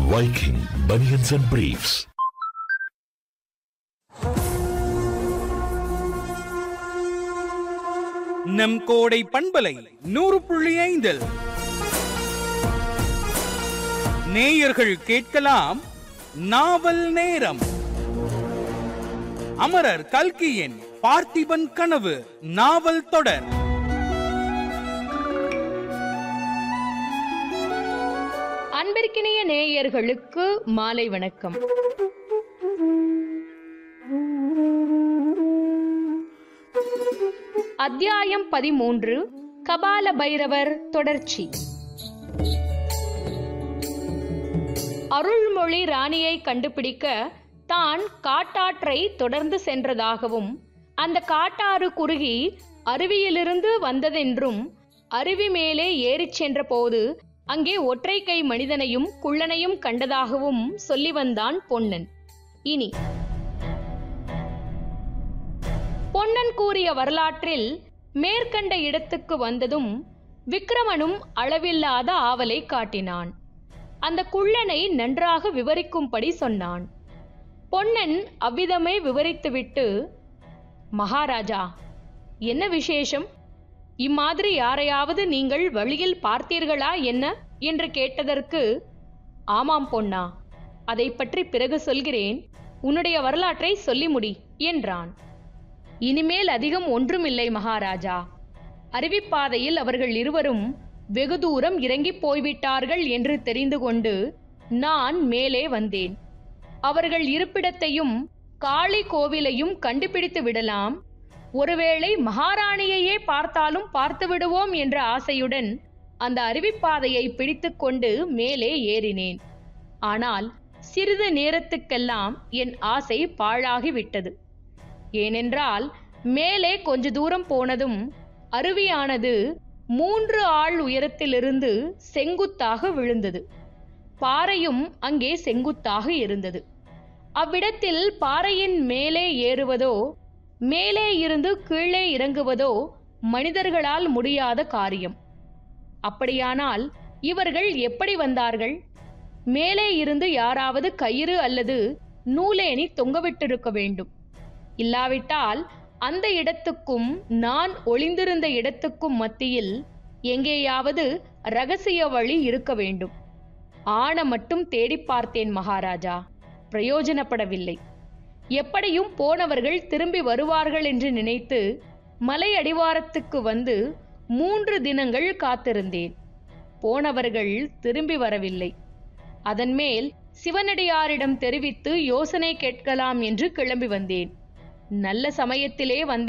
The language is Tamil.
Viking Bunions and Briefs. நம் கோடை பண்பலை நூறு புள்ளி ஐந்தில் நேயர்கள் கேட்கலாம் நாவல் நேரம் அமரர் கல்கியின் பார்த்திபன் கனவு நாவல் தொடர் அன்பிற்கினிய நேயர்களுக்கு மாலை வணக்கம் அத்தியாயம் பதிமூன்று கபால பைரவர் தொடர்ச்சி அருள்மொழி ராணியை கண்டுபிடிக்க தான் காட்டாற்றை தொடர்ந்து சென்றதாகவும் அந்த காட்டாறு குறுகி அருவியிலிருந்து வந்ததென்றும் அருவி மேலே ஏறிச் சென்றபோது அங்கே ஒற்றை கை மனிதனையும் குள்ளனையும் கண்டதாகவும் சொல்லி வந்தான் பொன்னன் இனி பொன்னன் கூறிய வரலாற்றில் மேற்கண்ட இடத்துக்கு வந்ததும் விக்கிரமனும் அளவில்லாத ஆவலை காட்டினான் அந்த குள்ளனை நன்றாக விவரிக்கும்படி சொன்னான் பொன்னன் அவ்விதமே விவரித்துவிட்டு மகாராஜா என்ன விசேஷம் இம்மாதிரி யாரையாவது நீங்கள் வழியில் பார்த்தீர்களா என்ன என்று கேட்டதற்கு ஆமாம் பொன்னா அதை பற்றி பிறகு சொல்கிறேன் உன்னுடைய வரலாற்றை சொல்லி முடி என்றான் இனிமேல் அதிகம் ஒன்றுமில்லை மகாராஜா அருவிப்பாதையில் அவர்கள் இருவரும் வெகு தூரம் இறங்கி போய்விட்டார்கள் என்று தெரிந்து கொண்டு நான் மேலே வந்தேன் அவர்கள் இருப்பிடத்தையும் காளி கோவிலையும் கண்டுபிடித்து விடலாம் ஒருவேளை மகாராணியையே பார்த்தாலும் பார்த்து விடுவோம் என்ற ஆசையுடன் அந்த அருவிப்பாதையை பிடித்துக்கொண்டு மேலே ஏறினேன் ஆனால் சிறிது நேரத்துக்கெல்லாம் என் ஆசை பாழாகிவிட்டது ஏனென்றால் மேலே கொஞ்ச தூரம் போனதும் அருவியானது மூன்று ஆள் உயரத்திலிருந்து செங்குத்தாக விழுந்தது பாறையும் அங்கே செங்குத்தாக இருந்தது அவ்விடத்தில் பாறையின் மேலே ஏறுவதோ மேலே இருந்து கீழே இறங்குவதோ மனிதர்களால் முடியாத காரியம் அப்படியானால் இவர்கள் எப்படி வந்தார்கள் மேலே இருந்து யாராவது கயிறு அல்லது நூலேணி தொங்கவிட்டிருக்க வேண்டும் இல்லாவிட்டால் அந்த இடத்துக்கும் நான் ஒளிந்திருந்த இடத்துக்கும் மத்தியில் எங்கேயாவது ரகசிய வழி இருக்க வேண்டும் ஆன மட்டும் தேடி பார்த்தேன் மகாராஜா பிரயோஜனப்படவில்லை எப்படியும் போனவர்கள் திரும்பி வருவார்கள் என்று நினைத்து மலை அடிவாரத்துக்கு வந்து மூன்று தினங்கள் காத்திருந்தேன் போனவர்கள் திரும்பி வரவில்லை அதன் மேல் சிவனடியாரிடம் தெரிவித்து யோசனை கேட்கலாம் என்று கிளம்பி வந்தேன் நல்ல சமயத்திலே வந்தேன்